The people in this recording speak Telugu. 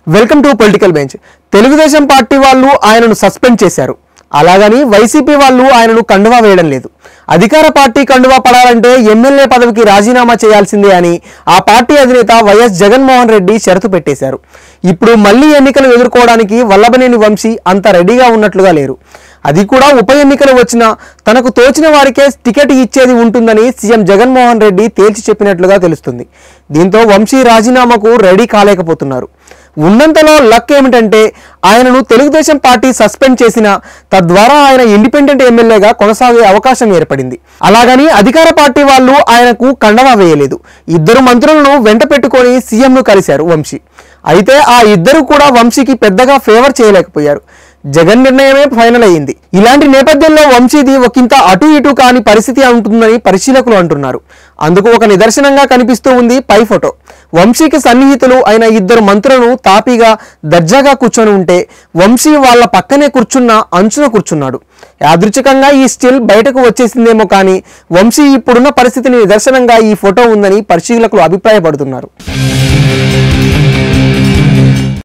welcome to political bench Telugu Desam party వాళ్ళు ఆయనను సస్పెండ్ చేశారు అలాగని వైసీపీ వాళ్ళు ఆయనను కండువా వేయడం లేదు అధికార పార్టీ కండువా పడాలంటే ఎమ్మెల్యే పదవికి రాజీనామా చేయాల్సిందే అని ఆ పార్టీ అధినేత వైఎస్ జగన్మోహన్ రెడ్డి షరతు పెట్టేశారు ఇప్పుడు మళ్ళీ ఎన్నికలు ఎదుర్కోవడానికి వల్లభనేని వంశీ అంత రెడీగా ఉన్నట్లుగా లేరు అది కూడా ఉప ఎన్నికలు వచ్చినా తనకు తోచిన వారికే టికెట్ ఇచ్చేది ఉంటుందని సీఎం జగన్మోహన్ రెడ్డి తేల్చి చెప్పినట్లుగా తెలుస్తుంది దీంతో వంశీ రాజీనామాకు రెడీ కాలేకపోతున్నారు ఉన్నంతలో లక్ ఏమిటంటే ఆయనను తెలుగుదేశం పార్టీ సస్పెండ్ చేసిన తద్వారా ఆయన ఇండిపెండెంట్ ఎమ్మెల్యేగా కొనసాగే అవకాశం ఏర్పడింది అలాగని అధికార పార్టీ వాళ్ళు ఆయనకు కండవా వేయలేదు ఇద్దరు మంత్రులను వెంట పెట్టుకొని సీఎంను కలిశారు వంశీ అయితే ఆ ఇద్దరు కూడా వంశీకి పెద్దగా ఫేవర్ చేయలేకపోయారు జగన్ నిర్ణయమే ఫైనల్ అయ్యింది ఇలాంటి నేపథ్యంలో వంశీది ఒకంత అటు ఇటు కాని పరిస్థితి ఉంటుందని పరిశీలకులు అంటున్నారు అందుకు ఒక నిదర్శనంగా కనిపిస్తూ ఉంది పై ఫోటో వంశీకి సన్నిహితులు అయిన ఇద్దరు మంత్రులను తాపీగా దర్జాగా కూర్చొని ఉంటే వంశీ వాళ్ళ పక్కనే కూర్చున్న అంచున కూర్చున్నాడు యాదృచ్ఛికంగా ఈ స్టిల్ బయటకు వచ్చేసిందేమో కానీ వంశీ ఇప్పుడున్న పరిస్థితిని నిదర్శనంగా ఈ ఫోటో ఉందని పరిశీలకులు అభిప్రాయపడుతున్నారు